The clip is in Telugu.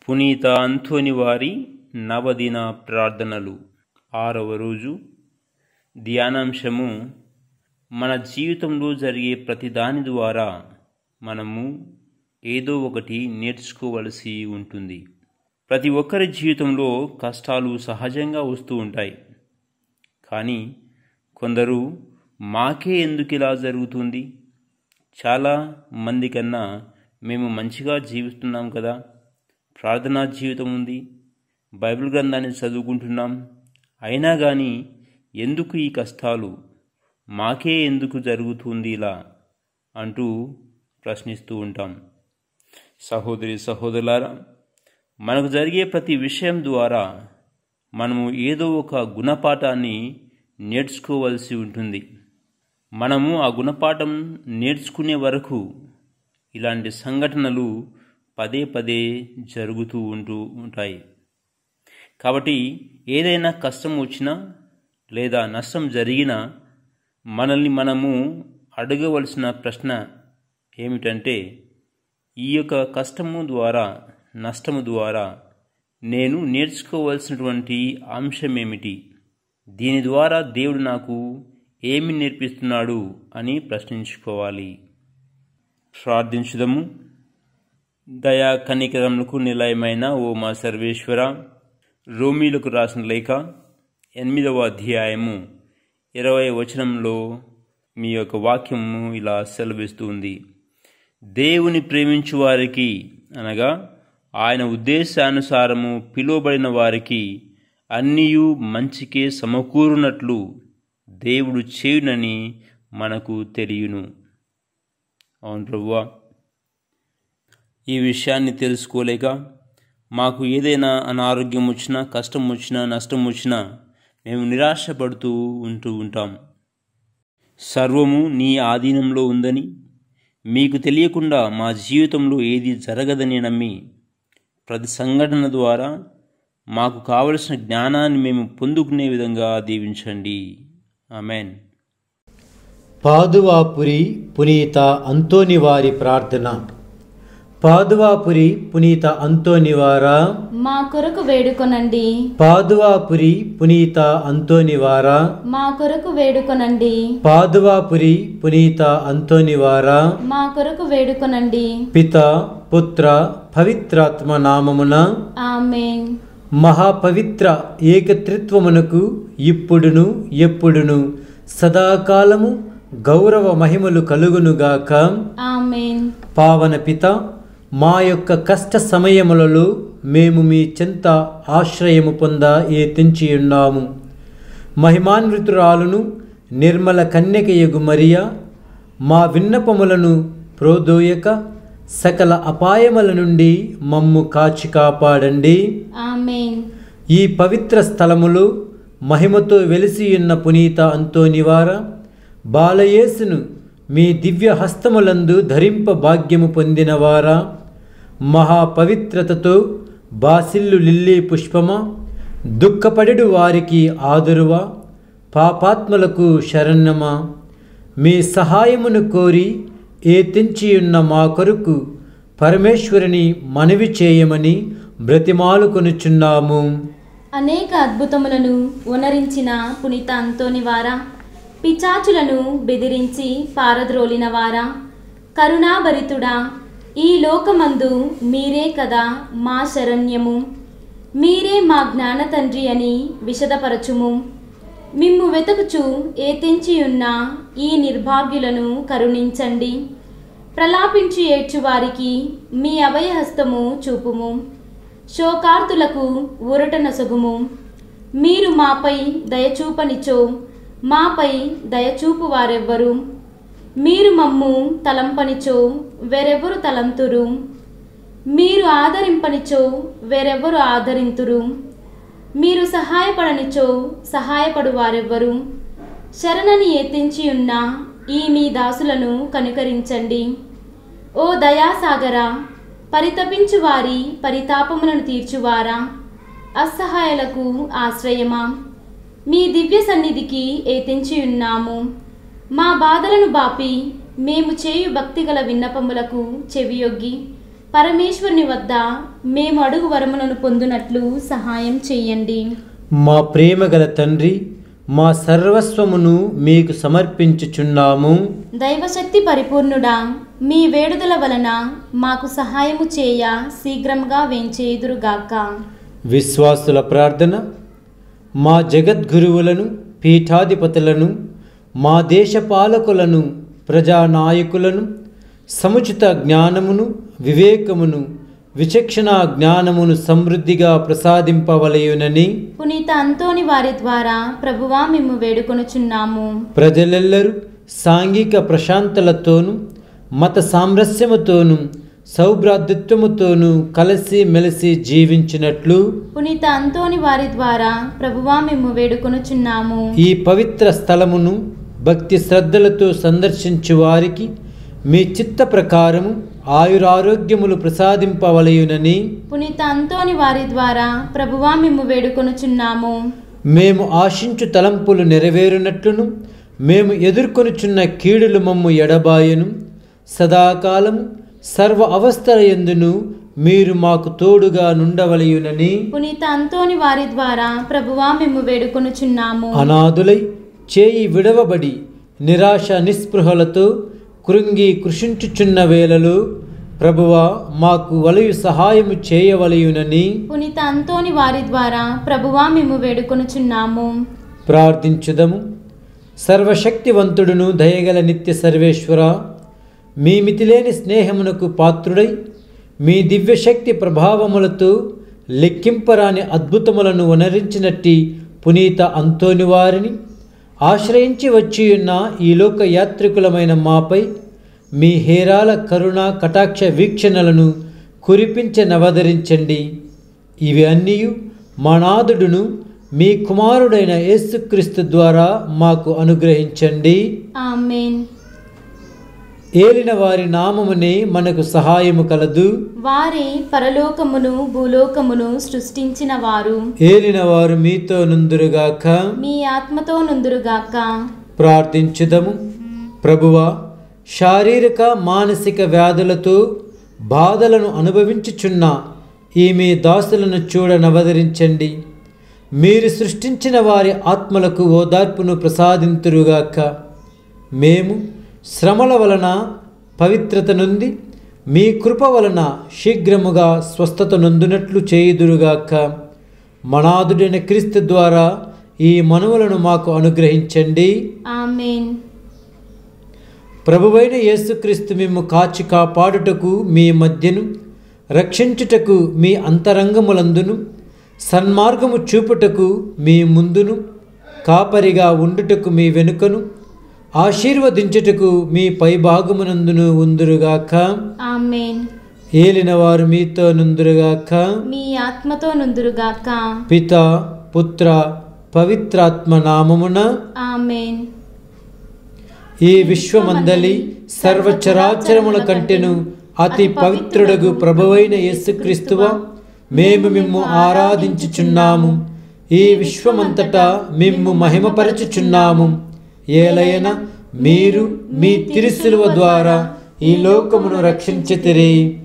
పునీత అంథోని వారి నవదిన ప్రార్థనలు ఆరవ రోజు ధ్యానాంశము మన జీవితంలో జరిగే ప్రతి దాని ద్వారా మనము ఏదో ఒకటి నేర్చుకోవలసి ఉంటుంది ప్రతి ఒక్కరి జీవితంలో కష్టాలు సహజంగా వస్తూ ఉంటాయి కానీ కొందరు మాకే ఎందుకు ఇలా జరుగుతుంది చాలా మంది కన్నా మేము మంచిగా జీవిస్తున్నాం కదా ప్రార్థనా జీవితం ఉంది బైబిల్ గ్రంథాన్ని చదువుకుంటున్నాం అయినా కానీ ఎందుకు ఈ కష్టాలు మాకే ఎందుకు జరుగుతుంది ఇలా అంటూ ప్రశ్నిస్తూ ఉంటాం సహోదరి సహోదరులారా మనకు జరిగే ప్రతి విషయం ద్వారా మనము ఏదో ఒక గుణపాఠాన్ని నేర్చుకోవలసి ఉంటుంది మనము ఆ గుణపాఠం నేర్చుకునే వరకు ఇలాంటి సంఘటనలు పదే పదే జరుగుతూ ఉంటూ ఉంటాయి కాబట్టి ఏదైనా కష్టం వచ్చినా లేదా నష్టం జరిగినా మనల్ని మనము అడగవలసిన ప్రశ్న ఏమిటంటే ఈ యొక్క కష్టము ద్వారా నష్టము ద్వారా నేను నేర్చుకోవలసినటువంటి అంశం ఏమిటి దీని ద్వారా దేవుడు నాకు ఏమి నేర్పిస్తున్నాడు అని ప్రశ్నించుకోవాలి ప్రార్థించుదము దయా కనికరములకు నిలయమైన ఓ మా సర్వేశ్వర రోమీలకు రాసిన లేఖ ఎనిమిదవ అధ్యాయము ఇరవై వచనంలో మీ యొక్క వాక్యము ఇలా సెలవిస్తుంది దేవుని ప్రేమించు వారికి అనగా ఆయన ఉద్దేశానుసారము పిలువబడిన వారికి అన్నీయు మంచికే సమకూరునట్లు దేవుడు చేయునని మనకు తెలియను అవును ప్రభువా ఈ విషయాన్ని తెలుసుకోలేక మాకు ఏదైనా అనారోగ్యం వచ్చినా కష్టం వచ్చినా నష్టం వచ్చినా మేము నిరాశపడుతూ ఉంటూ ఉంటాం సర్వము నీ ఆధీనంలో ఉందని మీకు తెలియకుండా మా జీవితంలో ఏది జరగదని నమ్మి ప్రతి సంఘటన ద్వారా మాకు కావలసిన జ్ఞానాన్ని మేము పొందుకునే విధంగా దీవించండి ఆమెన్ పాదువాపురి పునీత అంతోని వారి ప్రార్థన పాదువాపురి పునీత అంతోని వారా మా కొరకు వేడుకొనండి పాదువాపురి పునీత అంతోని వారా మా కొరకు వేడుకొనండి పాదువాపురి పునీత అంతోని వారా మా కొరకు వేడుకొనండి పిత పుత్ర పవిత్రాత్మ నామమున ఆమెన్ మహాపవిత్ర ఏకత్రిత్వమునకు ఇప్పుడును ఎప్పుడును సదాకాలము గౌరవ మహిమలు కలుగునుగాక ఆమెన్ పావన పిత మా యొక్క కష్ట సమయములలో మేము మీ చెంత ఆశ్రయము పొంద ఏ తెంచియున్నాము మహిమాన్వితురాలును నిర్మల కన్యకయగు మరియ మా విన్నపములను ప్రోదోయక సకల అపాయముల నుండి మమ్ము కాచి కాపాడండి ఆమెన్ ఈ పవిత్ర స్థలములో మహిమతో వెలిసియున్న పునీత అంతోనివార బాలయేసును మీ దివ్య హస్తములందు ధరింప భాగ్యము పొందినవారా మహాపవిత్రతతో బాసిల్లు లిల్లీ పుష్పమా దుఃఖపడెడు వారికి ఆదురువా పాపాత్మలకు శరణ్యమా మీ సహాయమును కోరి ఏ తెంచియున్న మా కొరకు పరమేశ్వరుని మనవి చేయమని బ్రతిమాలుకొనుచున్నాము అనేక అద్భుతములను ఉనరించిన పునీత అంతోని వారా పిచాచులను బెదిరించి పారద్రోలిన వారా కరుణాభరితుడా ఈ లోకమందు మీరే కదా మా శరణ్యము మీరే మా జ్ఞాన తండ్రి అని విశదపరచుము మిమ్ము వెతుకుచు ఏ తెంచియున్న ఈ నిర్భాగ్యులను కరుణించండి ప్రలాపించి ఏడ్చువారికి మీ అభయహస్తము చూపుము శోకార్తులకు ఊరట నొసగుము మీరు మాపై దయచూపనిచో మాపై దయచూపు వారెవ్వరు మీరు మమ్ము తలంపనిచో వేరెవ్వరు తలంతురు మీరు ఆదరింపనిచో వేరెవ్వరు ఆదరింతురు మీరు సహాయపడనిచో సహాయపడు వారెవ్వరు శరణని ఎత్తించి ఉన్న ఈ మీ దాసులను కనుకరించండి ఓ దయాసాగరా పరితపించు వారి పరితాపములను తీర్చువారా అసహాయులకు ఆశ్రయమా మీ దివ్య సన్నిధికి ఏతించి ఉన్నాము మా బాధలను బాపి మేము చేయు భక్తిగల విన్నపములకు చెవియొగ్గి పరమేశ్వరుని వద్ద మేము అడుగు వరములను పొందునట్లు సహాయం చేయండి మా ప్రేమగల తండ్రి మా సర్వస్వమును మీకు సమర్పించుచున్నాము దైవశక్తి పరిపూర్ణుడా మీ వేడుదల వలన మాకు సహాయము చేయ శీఘ్రంగా వేంచేయుదురుగాక విశ్వాసుల ప్రార్థన మా జగద్గురువులను పీఠాధిపతులను మా దేశ పాలకులను ప్రజానాయకులను సముచిత జ్ఞానమును వివేకమును విచక్షణ జ్ఞానమును సమృద్ధిగా ప్రసాదింపవలయునని పునీత అంతోని వారి ద్వారా ప్రభువా మేము వేడుకొనుచున్నాము ప్రజలెల్లరూ సాంఘిక ప్రశాంతలతోనూ మత సామరస్యముతోనూ సౌభ్రాతృత్వముతోనూ కలిసి మెలిసి జీవించినట్లు పునీత అంతోని వారి ద్వారా ప్రభువా మేము వేడుకొనుచున్నాము ఈ పవిత్ర స్థలమును భక్తి శ్రద్ధలతో సందర్శించు వారికి మీ చిత్త ప్రకారము ఆయురారోగ్యములు ప్రసాదింపవలయునని పునీత అంతోని వారి ద్వారా ప్రభువా మేము వేడుకొనుచున్నాము మేము ఆశించు తలంపులు నెరవేరునట్లును మేము ఎదుర్కొనుచున్న కీడులు మమ్ము ఎడబాయను సదాకాలము సర్వ అవస్థల ఎందును మీరు మాకు తోడుగా నుండవలయునని పునీత అంతోని వారి ద్వారా ప్రభువా మేము వేడుకొనుచున్నాము అనాథులై చేయి విడవబడి నిరాశ నిస్పృహలతో కృంగి కృషించుచున్న వేళలో ప్రభువా మాకు వలయు సహాయము చేయవలయునని పునీత అంతోని వారి ద్వారా ప్రభువా మేము వేడుకొనుచున్నాము ప్రార్థించుదము సర్వశక్తివంతుడును దయగల నిత్య సర్వేశ్వర మీ మితిలేని స్నేహమునకు పాత్రుడై మీ దివ్యశక్తి ప్రభావములతో లెక్కింపరాని అద్భుతములను వనరించినట్టి పునీత అంతోని వారిని ఆశ్రయించి వచ్చియున్న ఈ లోక యాత్రికులమైన మాపై మీ హేరాల కరుణ కటాక్ష వీక్షణలను కురిపించనవదరించండి ఇవి అన్నీ మా నాథుడును మీ కుమారుడైన యేసుక్రీస్తు ద్వారా మాకు అనుగ్రహించండి ఆమెన్ ఏలిన వారి నామమునే మనకు సహాయము కలదు వారే పరలోకమును భూలోకమును సృష్టించిన వారు ఏలిన వారు మీతో నుందురుగాక మీ ఆత్మతో నుందురుగాక ప్రార్థించుదము ప్రభువా శారీరక మానసిక వ్యాధులతో బాధలను అనుభవించుచున్న ఈ మీ దాసులను చూడనవదరించండి మీరు సృష్టించిన వారి ఆత్మలకు ఓదార్పును ప్రసాదింతురుగాక మేము శ్రమల వలన పవిత్రత నుండి మీ కృప వలన శీఘ్రముగా స్వస్థత నొందునట్లు చేయుదురుగాక మనాదుడైన క్రీస్తు ద్వారా ఈ మనువులను మాకు అనుగ్రహించండి ఆమెన్ ప్రభువైన యేసుక్రీస్తు మేము కాచి కాపాడుటకు మీ మధ్యను రక్షించుటకు మీ అంతరంగములందును సన్మార్గము చూపుటకు మీ ముందును కాపరిగా ఉండుటకు మీ వెనుకను ఆశీర్వదించుటకు మీ పైభాగమునందును ఉందురుగాక ఆమెన్ ఏలిన వారు మీతో నుందురుగాక మీ ఆత్మతో నుందురుగాక పిత పుత్ర పవిత్రాత్మ నామమున ఆమెన్ ఈ విశ్వమందలి సర్వచరాచరముల కంటెను అతి పవిత్రుడగు ప్రభువైన యేసుక్రీస్తువ మేము మిమ్ము ఆరాధించుచున్నాము ఈ విశ్వమంతటా మిమ్ము మహిమపరచుచున్నాము ఏలయన మీరు మీ తిరుసిలువ ద్వారా ఈ లోకమును రక్షించితిరి